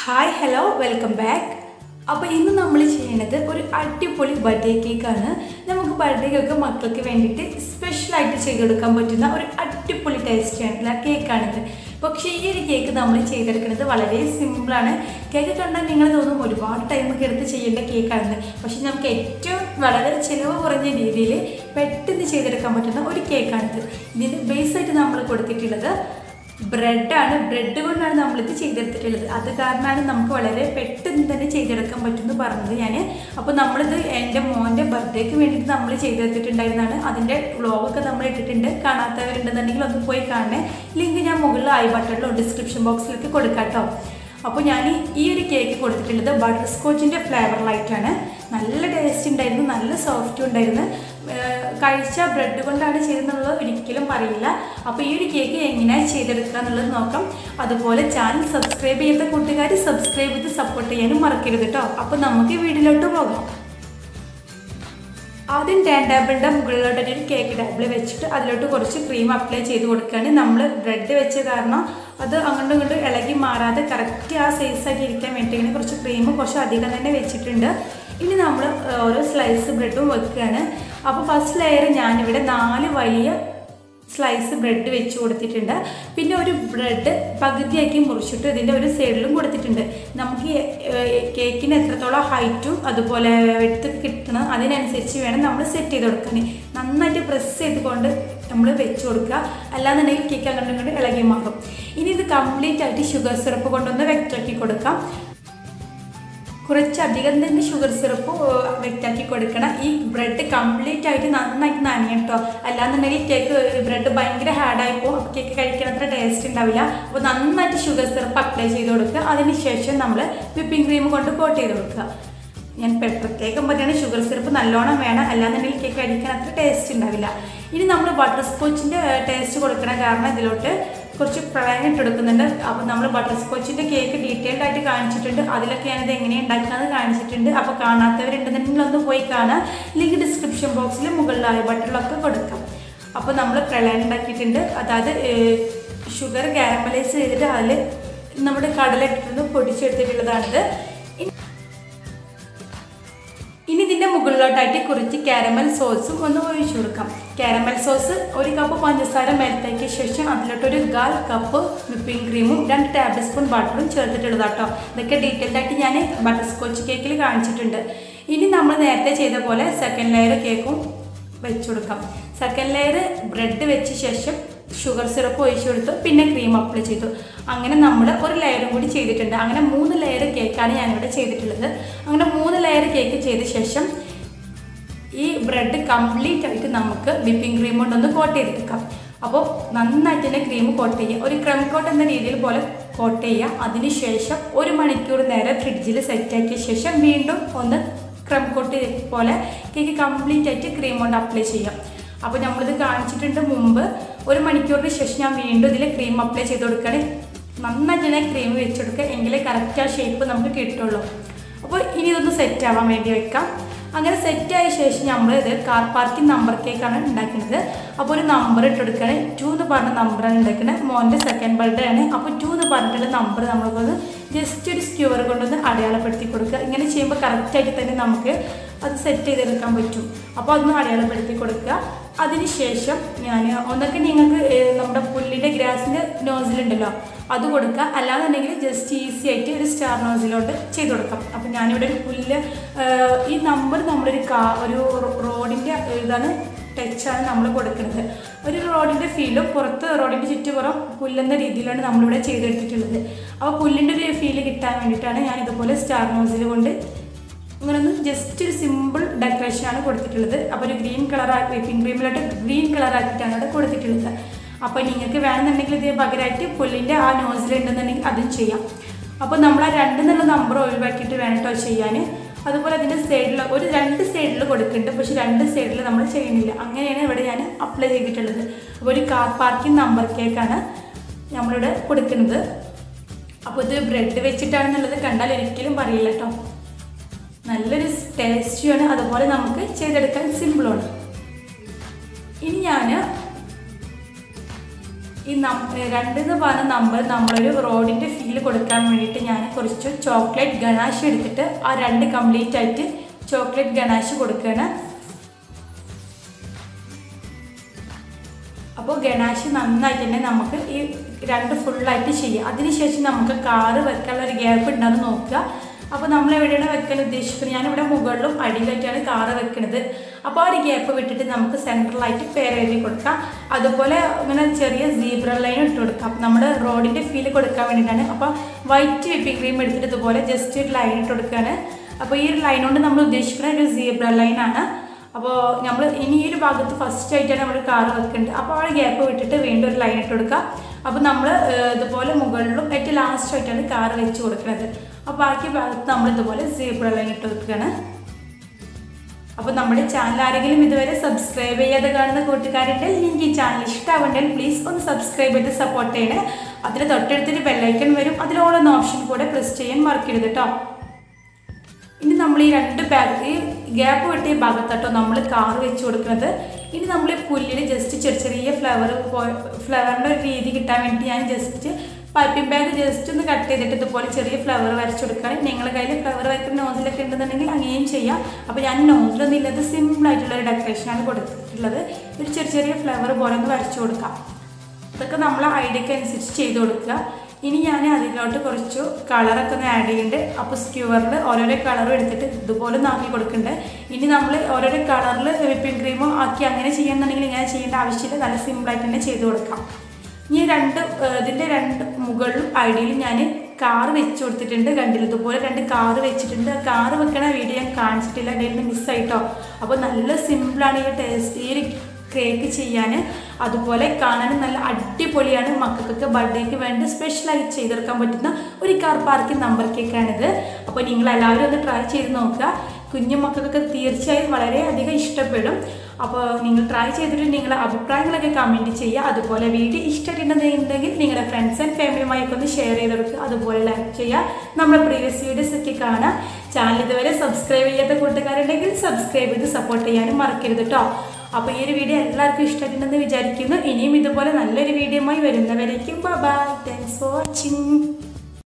hi hello welcome back അപ്പോൾ ഇന്ന് നമ്മൾ ചെയ്യുന്നത് ഒരു അടിപൊളി ബർത്ത്ഡേ കേക്കാണ് നമുക്ക് ബർത്ത്ഡേ കേക്ക് മക്കൾക്ക് വേണ്ടിയിട്ട് സ്പെഷ്യലായിട്ട് ചെയ്തെടുക്കാൻ പറ്റുന്ന ഒരു അടിപൊളി ടേസ്റ്റി ആയിട്ടുള്ള കേക്കാണിത് പക്ഷേ ഈ ഒരു കേക്ക് നമ്മൾ ചെയ്തെടുക്കുന്നത് വളരെ സിമ്പിളാണ് കേക്ക് കണ്ടാൽ നിങ്ങൾ തോന്നും ഒരുപാട് ടൈമൊക്കെ എടുത്ത് ചെയ്യേണ്ട കേക്കാണെന്ന് പക്ഷേ നമുക്ക് ഏറ്റവും വളരെ ചിലവ് കുറഞ്ഞ രീതിയിൽ പെട്ടെന്ന് ചെയ്തെടുക്കാൻ പറ്റുന്ന ഒരു കേക്കാണിത് ഇതിൻ്റെ ബേസായിട്ട് നമ്മൾ കൊടുത്തിട്ടുള്ളത് ബ്രെഡാണ് ബ്രെഡ് കൊണ്ടാണ് നമ്മളിത് ചെയ്തെടുത്തിട്ടുള്ളത് അത് കാരണമാണ് നമുക്ക് വളരെ പെട്ടെന്ന് തന്നെ ചെയ്തെടുക്കാൻ പറ്റുമെന്ന് പറഞ്ഞത് ഞാൻ അപ്പോൾ നമ്മളിത് എൻ്റെ മോൻ്റെ ബർത്ത്ഡേക്ക് വേണ്ടിയിട്ട് നമ്മൾ ചെയ്തെടുത്തിട്ടുണ്ടായിരുന്നതാണ് അതിൻ്റെ വ്ളോഗൊക്കെ നമ്മൾ ഇട്ടിട്ടുണ്ട് കാണാത്തവരുണ്ടെന്നുണ്ടെങ്കിൽ ഒന്ന് പോയി കാണണേ ലിങ്ക് ഞാൻ മുകളിൽ ഐ ബട്ടണിലോ ഡിസ്ക്രിപ്ഷൻ ബോക്സിലൊക്കെ കൊടുക്കാം കേട്ടോ അപ്പോൾ ഞാൻ ഈ ഒരു കേക്ക് കൊടുത്തിട്ടുള്ളത് ബട്ടർ സ്കോച്ചിൻ്റെ ഫ്ലേവറിലായിട്ടാണ് നല്ല ടേസ്റ്റ് ഉണ്ടായിരുന്നു നല്ല സോഫ്റ്റും ഉണ്ടായിരുന്നു ഏർ കഴിച്ച ബ്രെഡ് കൊണ്ടാണ് ചെയ്തെന്നുള്ളത് ഒരിക്കലും പറയില്ല അപ്പോൾ ഈ ഒരു കേക്ക് എങ്ങനെയാണ് ചെയ്തെടുക്കുക എന്നുള്ളത് നോക്കാം അതുപോലെ ചാനൽ സബ്സ്ക്രൈബ് ചെയ്ത കൂട്ടുകാർ സബ്സ്ക്രൈബ് ചെയ്ത് സപ്പോർട്ട് ചെയ്യാനും മറക്കരുത് കേട്ടോ അപ്പോൾ നമുക്ക് വീഡിയോയിലോട്ട് പോകാം ആദ്യം ടേൺ ടേബിളിൻ്റെ മുകളിലോട്ട് ഒരു കേക്ക് ടേബിൾ വെച്ചിട്ട് അതിലോട്ട് കുറച്ച് ക്രീം അപ്ലൈ ചെയ്ത് കൊടുക്കുകയാണ് നമ്മൾ ബ്രെഡ് വെച്ച കാരണം അത് അങ്ങോട്ടും ഇങ്ങോട്ടും ഇളകി മാറാതെ കറക്റ്റ് ആ സൈസാക്കി ഇരിക്കാൻ വേണ്ടിയിട്ട് കുറച്ച് ക്രീം കുറച്ച് അധികം തന്നെ വെച്ചിട്ടുണ്ട് ഇനി നമ്മൾ ഓരോ സ്ലൈസ് ബ്രെഡും വെക്കുകയാണ് അപ്പോൾ ഫസ്റ്റ് ലെയർ ഞാനിവിടെ നാല് വലിയ സ്ലൈസ് ബ്രെഡ് വെച്ച് കൊടുത്തിട്ടുണ്ട് പിന്നെ ഒരു ബ്രെഡ് പകുതിയാക്കി മുറിച്ചിട്ട് ഇതിൻ്റെ ഒരു സൈഡിലും കൊടുത്തിട്ടുണ്ട് നമുക്ക് ഈ, ഏർ, കേക്കിന് എത്രത്തോളം ഹൈറ്റും അതുപോലെ വെട്ട് കിട്ടണം അതിനനുസരിച്ച് വേണം നമ്മൾ സെറ്റ് ചെയ്ത് കൊടുക്കാൻ നന്നായിട്ട് പ്രസ് ചെയ്തുകൊണ്ട് നമ്മൾ വെച്ച് കൊടുക്കുക അല്ലാന്നുണ്ടെങ്കിൽ കേക്ക് അങ്ങോട്ടും ഇങ്ങോട്ടും ഇളകി മാറും ഇനി ഇത് കംപ്ലീറ്റ് ആയിട്ട് ഷുഗർ സിറപ്പ് കൊണ്ടൊന്ന് വെക്റ്റാക്കി കൊടുക്കാം കുറച്ചധികം തന്നെ ഷുഗർ സിറപ്പ് വെറ്റാക്കി കൊടുക്കണം ഈ ബ്രെഡ് കംപ്ലീറ്റ് ആയിട്ട് നന്നായിട്ട് നനയും കേട്ടോ അല്ലാന്നുണ്ടെങ്കിൽ കേക്ക് ബ്രെഡ് ഭയങ്കര ഹാർഡായി പോകും അപ്പോൾ കേക്ക് കഴിക്കാൻ അത്ര ടേസ്റ്റ് ഉണ്ടാവില്ല അപ്പോൾ നന്നായിട്ട് ഷുഗർ സിറപ്പ് അപ്ലൈ ചെയ്ത് കൊടുക്കുക അതിന് ശേഷം നമ്മൾ വിപ്പിംഗ് ക്രീം കൊണ്ട് കോട്ട് ചെയ്ത് കൊടുക്കുക ഞാൻ പെ- പ്രത്യേകം പറയുകയാണ് ഷുഗർ സിറപ്പ് നല്ലോണം വേണം അല്ലാന്നുണ്ടെങ്കിൽ കേക്ക് കഴിക്കാൻ അത്ര ടേസ്റ്റ് ഉണ്ടാവില്ല ഇനി നമ്മൾ ബട്ടർ സ്കോച്ചിൻ്റെ ടേസ്റ്റ് കൊടുക്കണം കാരണം ഇതിലോട്ട് കുറച്ച് പ്രളയം ഇട്ടെടുക്കുന്നുണ്ട് അപ്പോൾ നമ്മൾ ബട്ടർ സ്കോച്ചിൻ്റെ കേക്ക് ഡീറ്റെയിൽഡ് ആയിട്ട് കാണിച്ചിട്ടുണ്ട് അതിലൊക്കെ ഞാനിത് എങ്ങനെയാണ് ഉണ്ടാക്കുന്നത് കാണിച്ചിട്ടുണ്ട് അപ്പോൾ കാണാത്തവരുണ്ടെന്നുണ്ടെങ്കിൽ ഒന്ന് പോയി കാണാം ലിങ്ക് ഡിസ്ക്രിപ്ഷൻ ബോക്സിൽ മുകളിലായ ബട്ടണിലൊക്കെ കൊടുക്കാം അപ്പോൾ നമ്മൾ പ്രളയം ഉണ്ടാക്കിയിട്ടുണ്ട് അതായത് ഷുഗർ കാരമലൈസ് ചെയ്തിട്ട് അതിൽ നമ്മുടെ കടല ഇട്ടിട്ട് പൊടിച്ചെടുത്തിട്ടുള്ളതാണിത് ഇനി ഇനി ഇതിൻ്റെ മുകളിലോട്ടായിട്ട് കുറച്ച് കാരമൽ സോസും ഒന്ന് ഒഴിച്ചു കൊടുക്കാം കാരമൽ സോസ് ഒരു കപ്പ് പഞ്ചസാര മെൽറ്റാക്കിയ ശേഷം അതിലോട്ട് ഒരു ഗാൽ കപ്പ് വിപ്പിംഗ് ക്രീമും രണ്ട് ടേബിൾ സ്പൂൺ ബട്ടറും ചേർത്തിട്ടുള്ളതാട്ടോ ഇതൊക്കെ ഡീറ്റെയിൽഡ് ആയിട്ട് ഞാൻ ബട്ടർ സ്കോച്ച് കേക്കിൽ കാണിച്ചിട്ടുണ്ട് ഇനി നമ്മൾ നേരത്തെ ചെയ്ത പോലെ സെക്കൻഡ് ലെയർ കേക്കും വെച്ച് കൊടുക്കാം സെക്കൻഡ് ലെയർ ബ്രെഡ് വെച്ച ശേഷം ഷുഗർ സിറപ്പ് ഒഴിച്ചു കൊടുത്തു പിന്നെ ക്രീം അപ്ലൈ ചെയ്തു അങ്ങനെ നമ്മൾ ഒരു ലെയറും കൂടി ചെയ്തിട്ടുണ്ട് അങ്ങനെ മൂന്ന് ലെയർ കേക്കാണ് ഞാനിവിടെ ചെയ്തിട്ടുള്ളത് അങ്ങനെ മൂന്ന് ലെയർ കേക്ക് ചെയ്ത ശേഷം ഈ ബ്രെഡ് കംപ്ലീറ്റ് ആയിട്ട് നമുക്ക് വിപ്പിംഗ് ക്രീം കൊണ്ടൊന്ന് കോട്ട് ചെയ്തെടുക്കാം അപ്പോൾ നന്നായിട്ട് തന്നെ ക്രീം കോട്ട് ചെയ്യുക ഒരു ക്രം കോട്ട് എന്ന രീതിയിൽ പോലെ കോട്ട് ചെയ്യുക അതിനുശേഷം ഒരു മണിക്കൂർ നേരം ഫ്രിഡ്ജിൽ സെറ്റാക്കിയ ശേഷം വീണ്ടും ഒന്ന് ക്രം കോട്ട് പോലെ കേക്ക് കംപ്ലീറ്റ് ആയിട്ട് ക്രീം കൊണ്ട് അപ്ലൈ ചെയ്യാം അപ്പോൾ നമ്മളിത് കാണിച്ചിട്ടുണ്ട് മുമ്പ് ഒരു മണിക്കൂറിന് ശേഷം ഞാൻ വീണ്ടും ഇതിൽ ക്രീം അപ്ലൈ ചെയ്ത് കൊടുക്കുകയാണ് നന്നായിട്ട് തന്നെ ക്രീം വെച്ചെടുക്കുക എങ്കിലേ കറക്റ്റ് ആ ഷേപ്പ് നമുക്ക് കിട്ടുള്ളൂ അപ്പോൾ ഇനി ഇതൊന്ന് സെറ്റ് ആവാൻ വേണ്ടി വെക്കാം അങ്ങനെ സെറ്റായ ശേഷം നമ്മൾ ഇത് കാർ പാർക്കിംഗ് നമ്പർ കേക്കാണ് ഉണ്ടാക്കുന്നത് അപ്പോൾ ഒരു നമ്പർ ഇട്ടെടുക്കുകയാണ് ടു എന്ന് പറഞ്ഞ നമ്പറാണ് ഉണ്ടാക്കുന്നത് മോൻ്റെ സെക്കൻഡ് ബർത്ത്ഡേ ആണ് അപ്പോൾ ടു എന്ന് പറഞ്ഞിട്ടുള്ള നമ്പർ നമ്മൾക്കൊന്ന് ജസ്റ്റ് ഒരു സ്ക്യൂർ കൊണ്ടൊന്ന് അടയാളപ്പെടുത്തി കൊടുക്കുക ഇങ്ങനെ ചെയ്യുമ്പോൾ കറക്റ്റായിട്ട് തന്നെ നമുക്ക് അത് സെറ്റ് ചെയ്തെടുക്കാൻ പറ്റും അപ്പോൾ അതൊന്ന് അടയാളപ്പെടുത്തി കൊടുക്കുക അതിനുശേഷം ഞാൻ ഒന്നൊക്കെ നിങ്ങൾക്ക് ഏഹ്, നമ്മുടെ പുല്ലിൻ്റെ ഗ്രാസിൻ്റെ നോസിലുണ്ടല്ലോ അത് കൊടുക്കുക അല്ലാന്നുണ്ടെങ്കിൽ ജസ്റ്റ് ഈസി ആയിട്ട് ഒരു സ്റ്റാർ നോസിലോട്ട് ചെയ്ത് കൊടുക്കാം അപ്പം ഞാനിവിടെ ഒരു പുല്ല് ഏഹ്, ഈ നമ്പർ നമ്മളൊരു കാ ഒരു റോഡിൻ്റെ ഇതാണ് ടച്ചാണ് നമ്മൾ കൊടുക്കുന്നത് ഒരു റോഡിൻ്റെ ഫീലും പുറത്ത് റോഡിൻ്റെ ചുറ്റുപുറം പുല്ലെന്ന രീതിയിലാണ് നമ്മളിവിടെ ചെയ്തെടുത്തിട്ടുള്ളത് അപ്പോൾ പുല്ലിൻ്റെ ഒരു ഫീല് കിട്ടാൻ വേണ്ടിയിട്ടാണ് ഞാൻ ഇതുപോലെ സ്റ്റാർ നോസിൽ കൊണ്ട് ഇങ്ങനെ ഒന്ന് ജസ്റ്റ് ഒരു സിമ്പിൾ ഡെക്കറേഷനാണ് കൊടുത്തിട്ടുള്ളത് അപ്പോൾ ഒരു ഗ്രീൻ കളർ വിപ്പിംഗ് ക്രീമിലോട്ട് ഗ്രീൻ കളർ ആക്കിയിട്ടാണ് ഇവിടെ കൊടുത്തിട്ടുള്ളത് അപ്പോൾ നിങ്ങൾക്ക് വേണമെന്നുണ്ടെങ്കിൽ ഇതേ പകരമായിട്ട് പുല്ലിൻ്റെ ആ നോസിലുണ്ടെന്നുണ്ടെങ്കിൽ അതും ചെയ്യാം അപ്പോൾ നമ്മൾ ആ രണ്ട് എന്നുള്ള നമ്പർ ഒഴിവാക്കിയിട്ട് വേണം കേട്ടോ ചെയ്യാൻ അതുപോലെ അതിൻ്റെ സൈഡിൽ ഒരു രണ്ട് സൈഡിൽ കൊടുക്കുന്നുണ്ട് പക്ഷെ രണ്ട് സൈഡിൽ നമ്മൾ ചെയ്യുന്നില്ല അങ്ങനെയാണ് ഇവിടെ ഞാൻ അപ്ലൈ ചെയ്തിട്ടുള്ളത് അപ്പോൾ ഒരു കാർ പാർക്കിംഗ് നമ്പർ കേക്കാണ് നമ്മളിവിടെ കൊടുക്കുന്നത് അപ്പോൾ ഇത് ബ്രെഡ് വെച്ചിട്ടാണെന്നുള്ളത് കണ്ടാൽ ഒരിക്കലും പറയില്ല കേട്ടോ നല്ലൊരു ടേസ്റ്റിയാണ് അതുപോലെ നമുക്ക് ചെയ്തെടുക്കാൻ സിമ്പിളാണ് ഇനി ഞാൻ ഈ നം രണ്ട് എന്ന് പറഞ്ഞ നമ്പർ നമ്മളൊരു റോഡിൻ്റെ ഫീൽ കൊടുക്കാൻ വേണ്ടിയിട്ട് ഞാൻ കുറച്ച് ചോക്ലേറ്റ് ഗണാഷ് എടുത്തിട്ട് ആ രണ്ട് കംപ്ലീറ്റ് ആയിട്ട് ചോക്ലേറ്റ് ഗണാഷ് കൊടുക്കുകയാണ് അപ്പോൾ ഗണാഷ് നന്നായിട്ട് തന്നെ നമുക്ക് ഈ രണ്ട് ഫുള്ളായിട്ട് ചെയ്യാം അതിനുശേഷം നമുക്ക് കാറ് വെക്കാനുള്ള ഒരു ഗ്യാപ്പ് ഉണ്ടെന്ന് നോക്കുക അപ്പോൾ നമ്മൾ എവിടെയാണ് വെക്കാൻ ഉദ്ദേശിക്കുന്നത് ഞാനിവിടെ മുകളിലും അടിയിലായിട്ടാണ് കാറ് വെക്കുന്നത് അപ്പോൾ ആ ഒരു ഗ്യാപ്പ് വിട്ടിട്ട് നമുക്ക് സെൻട്രലായിട്ട് പേരെഴുതി കൊടുക്കാം അതുപോലെ ഇങ്ങനെ ചെറിയ സീബ്ര ലൈൻ ഇട്ട് കൊടുക്കാം നമ്മുടെ റോഡിൻ്റെ ഫീൽ കൊടുക്കാൻ വേണ്ടിയിട്ടാണ് അപ്പോൾ വൈറ്റ് വിപ്പിംഗ് ക്രീം എടുത്തിട്ട് ഇതുപോലെ ജസ്റ്റ് ഒരു ലൈൻ ഇട്ട് കൊടുക്കുകയാണ് അപ്പോൾ ഈ ഒരു ലൈൻ കൊണ്ട് നമ്മൾ ഉദ്ദേശിക്കുന്ന ഒരു സീബ്ര ലൈനാണ് അപ്പോൾ നമ്മൾ ഇനി ഈ ഒരു ഭാഗത്ത് ഫസ്റ്റ് ആയിട്ടാണ് നമ്മൾ കാറ് വെക്കേണ്ടത് അപ്പോൾ ആ ഗ്യാപ്പ് വിട്ടിട്ട് വീണ്ടും ഒരു ലൈൻ ഇട്ട് കൊടുക്കുക അപ്പോൾ നമ്മൾ ഇതുപോലെ മുകളിലും ഏറ്റവും ലാസ്റ്റ് ആയിട്ടാണ് കാറ് വെച്ച് കൊടുക്കുന്നത് അപ്പോൾ ബാക്കി ഭാഗത്ത് നമ്മൾ ഇതുപോലെ സീബ്ര ലൈൻ ഇട്ട് വെക്കുകയാണ് അപ്പോൾ നമ്മുടെ ചാനൽ ആരെങ്കിലും ഇതുവരെ സബ്സ്ക്രൈബ് ചെയ്യാതെ കാണുന്ന കൂട്ടുകാരുടെ നിങ്ങൾക്ക് ഈ ചാനൽ ഇഷ്ടമാവുണ്ടെങ്കിൽ പ്ലീസ് ഒന്ന് സബ്സ്ക്രൈബ് ചെയ്ത് സപ്പോർട്ട് ചെയ്യണേ അതിന് തൊട്ടടുത്തൊരു ബെല്ലൈക്കൺ വരും അതിലോളെന്ന ഓപ്ഷൻ കൂടെ പ്രസ് ചെയ്യാൻ മറക്കരുത് കേട്ടോ ഇനി നമ്മൾ ഈ രണ്ട് ബാഗ് ഈ ഗ്യാപ്പ് വെട്ടിയ ഭാഗത്താട്ടോ നമ്മൾ കാറ് വെച്ച് കൊടുക്കുന്നത് ഇനി നമ്മൾ ഈ പുല്ലിൽ ജസ്റ്റ് ചെറിയ ചെറിയ ഫ്ലവർ ഫ്ലവറിൻ്റെ ഒരു രീതി കിട്ടാൻ വേണ്ടി ഞാൻ ജസ്റ്റ് പൈപ്പിംഗ് ബാഗ് ജസ്റ്റ് ഒന്ന് കട്ട് ചെയ്തിട്ട് ഇതുപോലെ ചെറിയ ഫ്ലവർ വരച്ച് കൊടുക്കുകയാണ് നിങ്ങളുടെ കയ്യിൽ ഫ്ലവർ വരയ്ക്കുന്ന നോസിലൊക്കെ ഉണ്ടെന്നുണ്ടെങ്കിൽ അങ്ങനെയും ചെയ്യാം അപ്പോൾ ഞാൻ നോസിലൊന്നും ഇല്ലാതെ സിമ്പിളായിട്ടുള്ള ഒരു ഡെക്കറേഷനാണ് കൊടുത്തിട്ടുള്ളത് ഒരു ചെറിയ ചെറിയ ഫ്ലവർ പോലെ ഒന്ന് വരച്ച് കൊടുക്കാം ഇതൊക്കെ നമ്മൾ ഐഡിയക്ക് അനുസരിച്ച് ചെയ്ത് കൊടുക്കുക ഇനി ഞാൻ അതിലോട്ട് കുറച്ച് കളറൊക്കെ ഒന്ന് ആഡ് ചെയ്യുന്നുണ്ട് അപ്പോൾ സ്ക്യൂവറിൽ ഓരോരോ കളറും എടുത്തിട്ട് ഇതുപോലെ നാക്കി കൊടുക്കുന്നുണ്ട് ഇനി നമ്മൾ ഓരോരോ കളറിൽ വിപ്പിംഗ് ക്രീമോ ആക്കി അങ്ങനെ ചെയ്യുന്നുണ്ടെങ്കിൽ ഇങ്ങനെ ചെയ്യേണ്ട ആവശ്യമില്ല നല്ല സിമ്പിളായിട്ട് തന്നെ ചെയ്ത് കൊടുക്കാം ഇനി രണ്ട് ഇതിൻ്റെ രണ്ട് മുകളിലും അടിയിലും ഞാൻ കാറ് വെച്ച് കൊടുത്തിട്ടുണ്ട് കണ്ടില്ല ഇതുപോലെ രണ്ട് കാറ് വെച്ചിട്ടുണ്ട് ആ കാറ് വെക്കണ വീഡിയോ ഞാൻ കാണിച്ചിട്ടില്ല എൻ്റെ നിന്ന് മിസ്സായിട്ടോ അപ്പോൾ നല്ല സിമ്പിളാണ് ഈ ടേസ്റ്റ് ഈ ഒരു കേക്ക് ചെയ്യാൻ അതുപോലെ കാണാൻ നല്ല അടിപൊളിയാണ് മക്കൾക്കൊക്കെ ബർത്ത്ഡേക്ക് വേണ്ടി സ്പെഷ്യലായി ചെയ്തെടുക്കാൻ പറ്റുന്ന ഒരു കാർ പാർക്കിംഗ് നമ്പർ കേക്കാണിത് അപ്പോൾ നിങ്ങൾ എല്ലാവരും ഒന്ന് ട്രൈ ചെയ്ത് നോക്കുക കുഞ്ഞു മക്കൾക്കൊക്കെ തീർച്ചയായും വളരെയധികം ഇഷ്ടപ്പെടും അപ്പോൾ നിങ്ങൾ ട്രൈ ചെയ്തിട്ട് നിങ്ങളുടെ അഭിപ്രായങ്ങളൊക്കെ കമൻറ്റ് ചെയ്യുക അതുപോലെ വീഡിയോ ഇഷ്ടമായിട്ടുണ്ടെന്നുണ്ടെങ്കിൽ നിങ്ങളുടെ ഫ്രണ്ട്സ് ആൻഡ് ഫാമിലിയുമായൊക്കെ ഒന്ന് ഷെയർ ചെയ്ത് കൊടുക്കുക അതുപോലെ ലൈക്ക് ചെയ്യുക നമ്മുടെ പ്രീവിയസ് വീഡിയോസ് ഒക്കെ കാണാം ചാനൽ ഇതുവരെ സബ്സ്ക്രൈബ് ചെയ്യാത്ത കൂട്ടുകാരുണ്ടെങ്കിൽ സബ്സ്ക്രൈബ് ചെയ്ത് സപ്പോർട്ട് ചെയ്യാനും മറക്കരുത് കേട്ടോ അപ്പോൾ ഈ ഒരു വീഡിയോ എല്ലാവർക്കും ഇഷ്ടമായിട്ടുണ്ടെന്ന് വിചാരിക്കുന്നു ഇനിയും ഇതുപോലെ നല്ലൊരു വീഡിയോയുമായി വരുന്നവരേക്കും ബൈ താങ്ക്സ് ഫോർ വാച്ചിങ്